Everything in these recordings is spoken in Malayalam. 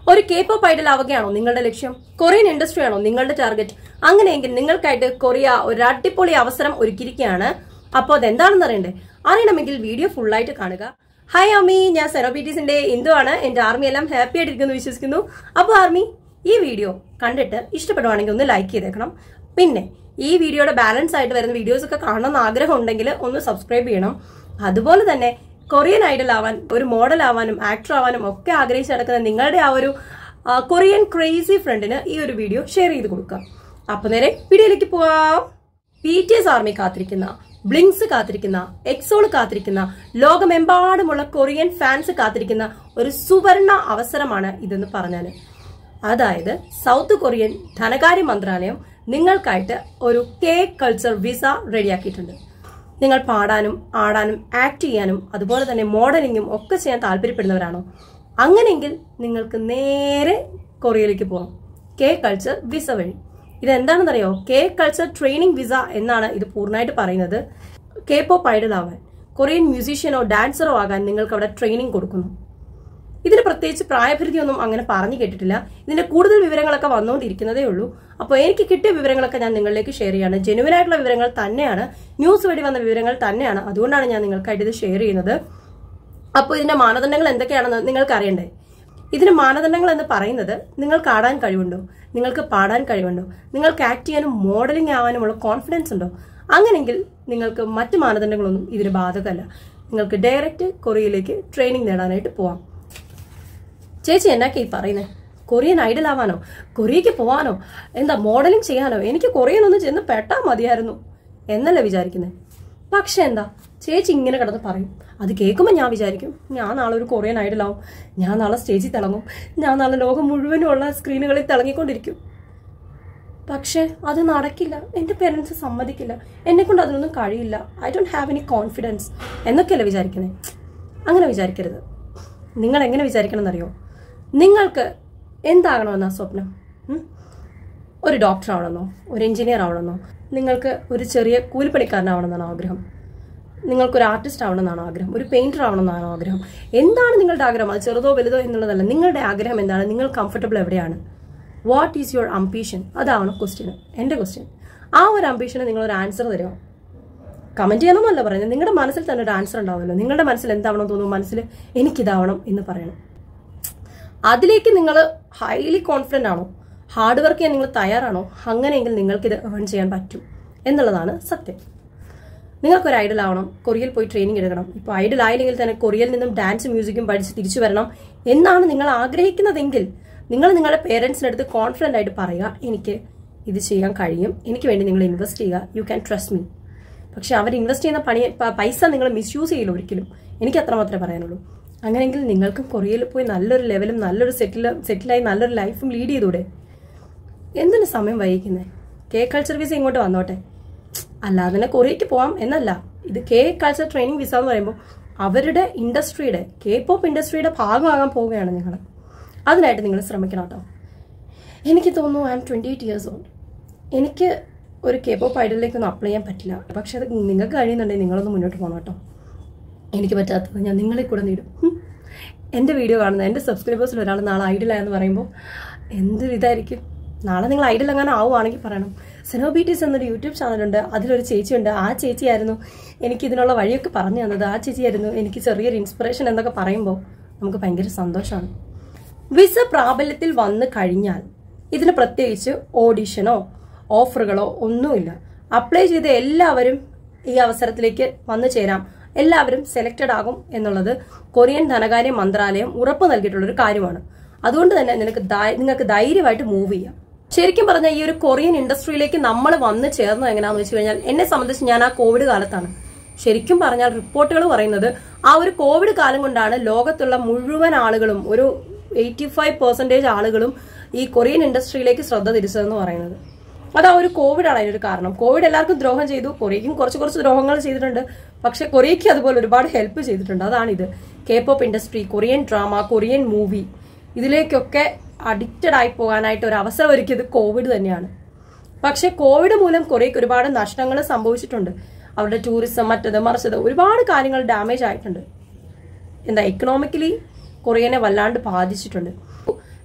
ഒരു കെ പോപ്പ് ഐഡൽ ആവുകയാണോ നിങ്ങളുടെ ലക്ഷ്യം കൊറിയൻ ഇൻഡസ്ട്രി ആണോ നിങ്ങളുടെ ടാർഗറ്റ് അങ്ങനെയെങ്കിൽ നിങ്ങൾക്കായിട്ട് കൊറിയ ഒരു അടിപൊളി അവസരം ഒരുക്കിയിരിക്കുകയാണ് അപ്പോൾ അതെന്താണെന്ന് അറിയണ്ടേ അറിയണമെങ്കിൽ വീഡിയോ ഫുള്ളായിട്ട് കാണുക ഹായ് ആർമി ഞാൻ സെറോബീറ്റീസിന്റെ ഇന്ദു ആണ് എന്റെ ആർമി എല്ലാം ഹാപ്പി ആയിട്ടിരിക്കുന്നു വിശ്വസിക്കുന്നു അപ്പോൾ ആർമി ഈ വീഡിയോ കണ്ടിട്ട് ഇഷ്ടപ്പെടുവാണെങ്കിൽ ഒന്ന് ലൈക്ക് ചെയ്തേക്കണം പിന്നെ ഈ വീഡിയോയുടെ ബാലൻസ് ആയിട്ട് വരുന്ന വീഡിയോസ് ഒക്കെ കാണണമെന്ന് ആഗ്രഹം ഉണ്ടെങ്കിൽ ഒന്ന് സബ്സ്ക്രൈബ് ചെയ്യണം അതുപോലെ തന്നെ കൊറിയൻ ഐഡൽ ആവാൻ ഒരു മോഡൽ ആവാനും ആക്ടർ ആവാനും ഒക്കെ ആഗ്രഹിച്ച് നടക്കുന്ന നിങ്ങളുടെ ആ ഒരു ആ, കൊറിയൻ ക്രേസി ഫ്രണ്ടിന് ഈ ഒരു വീഡിയോ ഷെയർ ചെയ്ത് കൊടുക്കുക അപ്പൊ നേരെ വീഡിയോയിലേക്ക് പോവാം ബി ടി എസ് ആർമി കാത്തിരിക്കുന്ന ബ്ലിങ്സ് കാത്തിരിക്കുന്ന എക്സോൾ കാത്തിരിക്കുന്ന ലോകമെമ്പാടുമുള്ള കൊറിയൻ ഫാൻസ് കാത്തിരിക്കുന്ന ഒരു സുവർണ അവസരമാണ് ഇതെന്ന് പറഞ്ഞാല് അതായത് സൗത്ത് കൊറിയൻ ധനകാര്യ മന്ത്രാലയം നിങ്ങൾക്കായിട്ട് ഒരു കെ കൾച്ചർ വിസ റെഡിയാക്കിയിട്ടുണ്ട് നിങ്ങൾ പാടാനും ആടാനും ആക്ട് ചെയ്യാനും അതുപോലെ തന്നെ മോഡലിങ്ങും ഒക്കെ ചെയ്യാൻ താല്പര്യപ്പെടുന്നവരാണോ അങ്ങനെയെങ്കിൽ നിങ്ങൾക്ക് നേരെ കൊറിയയിലേക്ക് പോകാം കെ കൾച്ചർ വിസ വഴി ഇതെന്താണെന്നറിയോ കെ കൾച്ചർ ട്രെയിനിങ് വിസ എന്നാണ് ഇത് പൂർണ്ണമായിട്ട് പറയുന്നത് കെ പോപ്പ് ഐഡൽ ആവാൻ കൊറിയൻ മ്യൂസീഷ്യനോ ഡാൻസറോ ആകാൻ നിങ്ങൾക്ക് അവിടെ ട്രെയിനിങ് കൊടുക്കുന്നു ഇതിന് പ്രത്യേകിച്ച് പ്രായപരിധിയൊന്നും അങ്ങനെ പറഞ്ഞു കേട്ടിട്ടില്ല ഇതിന്റെ കൂടുതൽ വിവരങ്ങളൊക്കെ വന്നുകൊണ്ടിരിക്കുന്നതേ ഉള്ളൂ അപ്പോൾ എനിക്ക് കിട്ടിയ വിവരങ്ങളൊക്കെ ഞാൻ നിങ്ങളിലേക്ക് ഷെയർ ചെയ്യാണ് ജെനുവൻ ആയിട്ടുള്ള വിവരങ്ങൾ തന്നെയാണ് ന്യൂസ് വഴി വന്ന വിവരങ്ങൾ തന്നെയാണ് അതുകൊണ്ടാണ് ഞാൻ നിങ്ങൾക്കായിട്ട് ഇത് ഷെയർ ചെയ്യുന്നത് അപ്പോൾ ഇതിന്റെ മാനദണ്ഡങ്ങൾ എന്തൊക്കെയാണെന്ന് നിങ്ങൾക്ക് അറിയണ്ടേ ഇതിന് മാനദണ്ഡങ്ങൾ എന്ന് പറയുന്നത് നിങ്ങൾക്ക് ആടാൻ കഴിവുണ്ടോ നിങ്ങൾക്ക് പാടാൻ കഴിവുണ്ടോ നിങ്ങൾക്ക് ആക്ട് ചെയ്യാനും മോഡലിംഗ് ആവാനുമുള്ള കോൺഫിഡൻസ് ഉണ്ടോ അങ്ങനെങ്കിൽ നിങ്ങൾക്ക് മറ്റ് മാനദണ്ഡങ്ങളൊന്നും ഇതിന് ബാധകമല്ല നിങ്ങൾക്ക് ഡയറക്റ്റ് കൊറിയയിലേക്ക് ട്രെയിനിങ് നേടാനായിട്ട് പോവാം ചേച്ചി എന്നൊക്കെ ഈ പറയുന്നത് കൊറിയൻ ഐഡൽ ആവാനോ കൊറിയയ്ക്ക് പോവാനോ എന്താ മോഡലിംഗ് ചെയ്യാനോ എനിക്ക് കൊറിയൻ ഒന്ന് ചെന്ന് പെട്ടാ മതിയായിരുന്നു എന്നല്ലേ വിചാരിക്കുന്നത് പക്ഷെ എന്താ ചേച്ചി ഇങ്ങനെ കിടന്ന് പറയും അത് കേൾക്കുമ്പോൾ ഞാൻ വിചാരിക്കും ഞാൻ നാളെ ഒരു കൊറിയൻ ഐഡലാവും ഞാൻ നാളെ സ്റ്റേജിൽ തിളങ്ങും ഞാൻ നാളെ ലോകം മുഴുവനുമുള്ള സ്ക്രീനുകളിൽ തിളങ്ങിക്കൊണ്ടിരിക്കും പക്ഷെ അത് നടക്കില്ല എൻ്റെ പേരൻസ് സമ്മതിക്കില്ല എന്നെ കൊണ്ട് അതിനൊന്നും കഴിയില്ല I don't have any confidence എന്നൊക്കെയല്ലേ വിചാരിക്കുന്നത് അങ്ങനെ വിചാരിക്കരുത് നിങ്ങൾ എങ്ങനെ വിചാരിക്കണം എന്നറിയോ നിങ്ങൾക്ക് എന്താകണമെന്നാ സ്വപ്നം ഉം? ഒരു ഡോക്ടർ ആവണമെന്നോ ഒരു എഞ്ചിനീയർ ആവണമെന്നോ നിങ്ങൾക്ക് ഒരു ചെറിയ കൂലിപ്പണിക്കാരനാവണമെന്നാണ് ആഗ്രഹം നിങ്ങൾക്കൊരു ആർട്ടിസ്റ്റ് ആവണമെന്നാണ് ആഗ്രഹം ഒരു പെയിന്റർ ആവണമെന്നാണ് ആഗ്രഹം എന്താണ് നിങ്ങളുടെ ആഗ്രഹം അത് ചെറുതോ വലുതോ എന്നുള്ളതല്ല നിങ്ങളുടെ ആഗ്രഹം എന്താണ് നിങ്ങൾ കംഫർട്ടബിൾ എവിടെയാണ് വാട്ട് ഈസ് യുവർ അംബീഷൻ അതാണ് ക്വസ്റ്റ്യൻ എൻ്റെ ക്വസ്റ്റ്യൻ ആ ഒരു അംബീഷന് നിങ്ങൾ ഒരു ആൻസർ തരുമോ കമന്റ് ചെയ്യാനൊന്നുമല്ല പറയുന്നത് നിങ്ങളുടെ മനസ്സിൽ തന്നെ ഒരു ആൻസർ ഉണ്ടാവുമല്ലോ നിങ്ങളുടെ മനസ്സിൽ എന്താവണം തോന്നുന്നു മനസ്സിൽ എനിക്കിതാവണം എന്ന് പറയണം അതിലേക്ക് നിങ്ങൾ ഹൈലി കോൺഫിഡൻ്റ് ആണോ ഹാർഡ് വർക്ക് ചെയ്യാൻ നിങ്ങൾ തയ്യാറാണോ അങ്ങനെയെങ്കിൽ നിങ്ങൾക്കിത് ഏൺ ചെയ്യാൻ പറ്റും എന്നുള്ളതാണ് സത്യം നിങ്ങൾക്കൊരു ഐഡൽ ആവണം കൊറിയയിൽ പോയി ട്രെയിനിങ് എടുക്കണം ഇപ്പോൾ ഐഡൽ ആയില്ലെങ്കിൽ തന്നെ കൊറിയയിൽ നിന്നും ഡാൻസ് മ്യൂസിക്കും പഠിച്ച് തിരിച്ചു വരണം എന്നാണ് നിങ്ങൾ ആഗ്രഹിക്കുന്നതെങ്കിൽ നിങ്ങൾ നിങ്ങളുടെ പേരൻസിനടുത്ത് കോൺഫിഡൻ്റ് ആയിട്ട് പറയുക എനിക്ക് ഇത് ചെയ്യാൻ കഴിയും എനിക്ക് വേണ്ടി നിങ്ങൾ ഇൻവെസ്റ്റ് ചെയ്യുക യു ക്യാൻ ട്രസ്റ്റ് മീ പക്ഷെ അവർ ഇൻവെസ്റ്റ് ചെയ്യുന്ന പണി പ- പൈസ നിങ്ങൾ മിസ്യൂസ് ചെയ്യില്ല ഒരിക്കലും എനിക്ക് അത്ര മാത്രമേ പറയാനുള്ളൂ അങ്ങനെയെങ്കിൽ നിങ്ങൾക്കും കൊറിയയിൽ പോയി നല്ലൊരു ലെവലും നല്ലൊരു സെറ്റിൽ സെറ്റിലായി നല്ലൊരു ലൈഫും ലീഡ് ചെയ്തൂടെ എന്തിനു സമയം വൈകിക്കുന്നത് കെ കൾച്ചർ വിസ ഇങ്ങോട്ട് വന്നോട്ടെ അല്ലാതെ തന്നെ കൊറിയയ്ക്ക് പോവാം എന്നല്ല ഇത് കെ കൾച്ചർ ട്രെയിനിങ് വിസ എന്ന് പറയുമ്പോൾ അവരുടെ ഇൻഡസ്ട്രിയുടെ കെ പോപ്പ് ഇൻഡസ്ട്രിയുടെ ഭാഗമാകാൻ പോവുകയാണ് നിങ്ങൾ അതിനായിട്ട് നിങ്ങൾ ശ്രമിക്കണം കേട്ടോ എനിക്ക് തോന്നുന്നു I'm twenty eight years old എനിക്ക് ഒരു കെ പോപ്പ് ഐഡലിലേക്കൊന്നും അപ്ലൈ ചെയ്യാൻ പറ്റില്ല പക്ഷെ അത് നിങ്ങൾക്ക് കഴിയുന്നുണ്ടെങ്കിൽ നിങ്ങളൊന്ന് മുന്നോട്ട് പോകണം കേട്ടോ എനിക്ക് പറ്റാത്തത് ഞാൻ നിങ്ങളെ കൂടെ നേടും ഹും. എൻ്റെ വീഡിയോ കാണുന്ന എൻ്റെ സബ്സ്ക്രൈബേഴ്സിൽ ഒരാൾ നാളെ ഐഡലായെന്ന് പറയുമ്പോൾ എന്ത് ഇതായിരിക്കും നാളെ നിങ്ങൾ ഐഡൽ എങ്ങനെ ആവുകയാണെങ്കിൽ പറയണം സെനോബീറ്റീസ് എന്നൊരു യൂട്യൂബ് ചാനലുണ്ട് അതിലൊരു ചേച്ചിയുണ്ട് ആ ചേച്ചിയായിരുന്നു എനിക്ക് ഇതിനുള്ള വഴിയൊക്കെ പറഞ്ഞു തന്നത് ആ ചേച്ചിയായിരുന്നു എനിക്ക് ചെറിയൊരു ഇൻസ്പിറേഷൻ എന്നൊക്കെ പറയുമ്പോൾ നമുക്ക് ഭയങ്കര സന്തോഷമാണ് വിസ പ്രാബല്യത്തിൽ വന്നു കഴിഞ്ഞാൽ ഇതിന് പ്രത്യേകിച്ച് ഓഡിഷനോ ഓഫറുകളോ ഒന്നുമില്ല അപ്ലൈ ചെയ്ത എല്ലാവരും ഈ അവസരത്തിലേക്ക് വന്നു ചേരാം എല്ലാവരും സെലക്റ്റഡ് ആകും എന്നുള്ളത് കൊറിയൻ ധനകാര്യ മന്ത്രാലയം ഉറപ്പ് നൽകിയിട്ടുള്ള ഒരു കാര്യമാണ് അതുകൊണ്ട് തന്നെ നിനക്ക് ധൈ- നിങ്ങൾക്ക് ധൈര്യമായിട്ട് മൂവ് ചെയ്യാം ശരിക്കും പറഞ്ഞാൽ ഈ ഒരു കൊറിയൻ ഇൻഡസ്ട്രിയിലേക്ക് നമ്മൾ വന്ന് ചേർന്നത് എങ്ങനെയാണെന്ന് വെച്ച് കഴിഞ്ഞാൽ എന്നെ സംബന്ധിച്ച് ഞാൻ ആ കോവിഡ് കാലത്താണ് ശരിക്കും പറഞ്ഞാൽ റിപ്പോർട്ടുകൾ പറയുന്നത് ആ ഒരു കോവിഡ് കാലം കൊണ്ടാണ് ലോകത്തുള്ള മുഴുവൻ ആളുകളും ഒരു എയ്റ്റി ഫൈവ് പെർസെന്റേജ് ആളുകളും ഈ കൊറിയൻ ഇൻഡസ്ട്രിയിലേക്ക് ശ്രദ്ധ തിരിച്ചതെന്ന് പറയുന്നത് അത് ആ ഒരു കോവിഡാണ് അതിനൊരു കാരണം കോവിഡ് എല്ലാവർക്കും ദ്രോഹം ചെയ്തു കൊറിയയ്ക്കും കുറച്ച് കുറച്ച് ദ്രോഹങ്ങൾ ചെയ്തിട്ടുണ്ട് പക്ഷെ കൊറിയയ്ക്ക് അതുപോലെ ഒരുപാട് ഹെൽപ്പ് ചെയ്തിട്ടുണ്ട് അതാണിത് K pop industry Korean drama Korean movie ഇതിലേക്കൊക്കെ അഡിക്റ്റഡ് ആയി പോകാനായിട്ട് ഒരു അവസരം ഒരുക്കിയത് കോവിഡ് തന്നെയാണ് പക്ഷെ കോവിഡ് മൂലം കൊറിയയ്ക്ക് ഒരുപാട് നഷ്ടങ്ങൾ സംഭവിച്ചിട്ടുണ്ട് അവരുടെ ടൂറിസം മറ്റത് മറിച്ചത് ഒരുപാട് കാര്യങ്ങൾ ഡാമേജ് ആയിട്ടുണ്ട് എന്താ എക്കണോമിക്കലി കൊറിയനെ വല്ലാണ്ട് ബാധിച്ചിട്ടുണ്ട്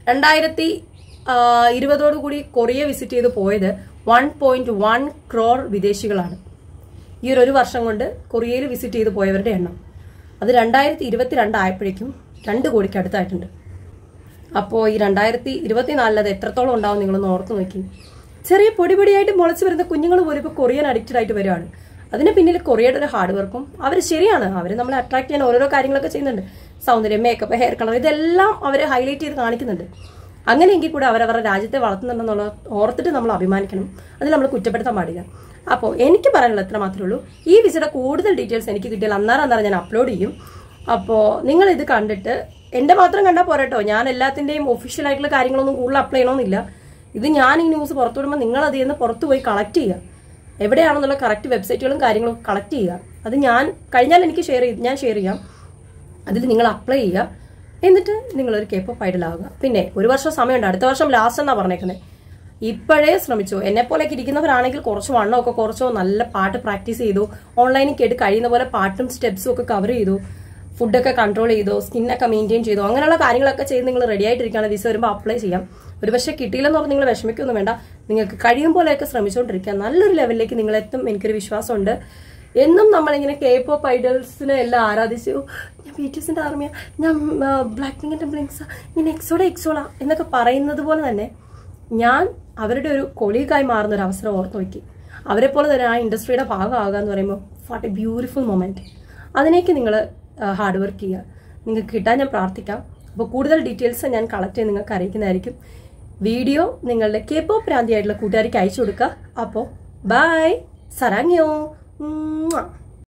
രണ്ടായിരത്തി ഇരുപതോടു കൂടി കൊറിയ വിസിറ്റ് ചെയ്ത് പോയത് വൺ പോയിന്റ് വൺ ക്രോർ വിദേശികളാണ് ഈ ഒരു ഒരു വർഷം കൊണ്ട് കൊറിയയിൽ വിസിറ്റ് ചെയ്ത് പോയവരുടെ എണ്ണം അത് രണ്ടായിരത്തി ഇരുപത്തിരണ്ട് ആയപ്പോഴേക്കും രണ്ട് കോടിക്ക് അടുത്തായിട്ടുണ്ട് അപ്പോൾ ഈ രണ്ടായിരത്തി ഇരുപത്തിനാലിൽ അത് എത്രത്തോളം ഉണ്ടാവും നിങ്ങളൊന്ന് ഓർത്ത് നോക്കി ചെറിയ പൊടി പൊടിയായിട്ട് മുളച്ച് വരുന്ന കുഞ്ഞുങ്ങൾ പോലും ഇപ്പോൾ കൊറിയൻ അഡിക്റ്റഡ് ആയിട്ട് വരികയാണ് അതിന് പിന്നിൽ കൊറിയയുടെ ഒരു ഹാർഡ് വർക്കും അവർ ശരിയാണ് അവർ നമ്മളെ അട്രാക്ട് ചെയ്യാൻ ഓരോരോ കാര്യങ്ങളൊക്കെ ചെയ്യുന്നുണ്ട് സൗന്ദര്യം മേക്കപ്പ് ഹെയർ കളർ ഇതെല്ലാം അവർ ഹൈലൈറ്റ് ചെയ്ത് കാണിക്കുന്നുണ്ട് അങ്ങനെയെങ്കിൽ കൂടെ അവരവരുടെ രാജ്യത്തെ വളർത്തുന്നുണ്ടെന്നുള്ള ഓർത്തിട്ട് നമ്മൾ അഭിമാനിക്കണം അതിൽ നമ്മൾ കുറ്റപ്പെടുത്താൻ പാടില്ല അപ്പോൾ എനിക്ക് പറയാനുള്ളത് എത്ര മാത്രമേ ഉള്ളൂ ഈ വിസയുടെ കൂടുതൽ ഡീറ്റെയിൽസ് എനിക്ക് കിട്ടിയാൽ അന്നേരം അന്നേരം ഞാൻ അപ്ലോഡ് ചെയ്യും അപ്പോൾ നിങ്ങൾ ഇത് കണ്ടിട്ട് എൻ്റെ മാത്രം കണ്ടാൽ പോരട്ടോ ഞാൻ എല്ലാത്തിൻ്റെയും ഒഫീഷ്യൽ ആയിട്ടുള്ള കാര്യങ്ങളൊന്നും കൂടുതൽ അപ്ലൈ ചെയ്യണമെന്നില്ല ഇത് ഞാൻ ഈ ന്യൂസ് പുറത്തു വിടുമ്പോൾ നിങ്ങൾ അതിൽ നിന്ന് പുറത്ത് പോയി കളക്ട് ചെയ്യുക എവിടെയാണെന്നുള്ള കറക്റ്റ് വെബ്സൈറ്റുകളും കാര്യങ്ങളും കളക്ട് ചെയ്യുക അത് ഞാൻ കഴിഞ്ഞാൽ എനിക്ക് ഷെയർ ചെയ്ത് ഞാൻ ഷെയർ ചെയ്യാം അതിൽ നിങ്ങൾ അപ്ലൈ ചെയ്യുക എന്നിട്ട് നിങ്ങളൊരു കേപ്പ് ആവുക പിന്നെ ഒരു വർഷം സമയമുണ്ട് അടുത്ത വർഷം ലാസ്റ്റ് എന്നാ പറഞ്ഞേക്കുന്നത് ഇപ്പോഴേ ശ്രമിച്ചു എന്നെ പോലെയൊക്കെ ഇരിക്കുന്നവരാണെങ്കിൽ കുറച്ച് വണ്ണമൊക്കെ കുറച്ചോ നല്ല പാട്ട് പ്രാക്ടീസ് ചെയ്തു ഓൺലൈനിൽ കേട്ട് കഴിയുന്ന പോലെ പാട്ടും സ്റ്റെപ്സും ഒക്കെ കവർ ചെയ്തു ഫുഡൊക്കെ കൺട്രോൾ ചെയ്തു സ്കിന്നൊക്കെ മെയിൻറ്റെയിൻ ചെയ്തു അങ്ങനെയുള്ള കാര്യങ്ങളൊക്കെ ചെയ്ത് നിങ്ങൾ റെഡി ആയിട്ടിരിക്കുകയാണ് വിസ വരുമ്പോൾ അപ്ലൈ ചെയ്യാം ഒരു പക്ഷേ കിട്ടിയില്ലെന്ന് പറഞ്ഞ് നിങ്ങൾ വിഷമിക്കൊന്നും വേണ്ട നിങ്ങൾക്ക് കഴിയും പോലെയൊക്കെ ശ്രമിച്ചുകൊണ്ടിരിക്കുക നല്ലൊരു ലെവലിലേക്ക് നിങ്ങളെത്തും എനിക്കൊരു വിശ്വാസമുണ്ട് എന്നും നമ്മളിങ്ങനെ കെ പോപ്പ് ഐഡൽസിനെ എല്ലാം ആരാധിച്ചു ഞാൻ ബി ടി എസിന്റെ ആർമിയ ഞാൻ ബ്ലാക്ക് പിങ്കിന്റെ ബ്ലിങ്സ് ഞാൻ എക്സോടെ എക്സോളാ എന്നൊക്കെ പറയുന്നത് പോലെ തന്നെ ഞാൻ അവരുടെ ഒരു കൊളീഗായി മാറുന്ന ഒരു അവസരം ഓർത്ത് നോക്കി അവരെ പോലെ തന്നെ ആ ഇൻഡസ്ട്രിയുടെ ഭാഗമാകുക എന്ന് പറയുമ്പോൾ വാട്ട് എ ബ്യൂട്ടിഫുൾ മൊമെന്റ് അതിനേക്ക് നിങ്ങൾ ഹാർഡ് വർക്ക് ചെയ്യുക നിങ്ങൾക്ക് കിട്ടാൻ ഞാൻ പ്രാർത്ഥിക്കാം അപ്പോൾ കൂടുതൽ ഡീറ്റെയിൽസ് ഞാൻ കളക്ട് ചെയ്ത് നിങ്ങൾക്ക് അറിയിക്കുന്നതായിരിക്കും വീഡിയോ നിങ്ങളുടെ കേപ്പോ പ്രാന്തിയായിട്ടുള്ള കൂട്ടുകാർക്ക് അയച്ചു കൊടുക്കുക അപ്പോൾ ബൈ സരാങ്ങിയോ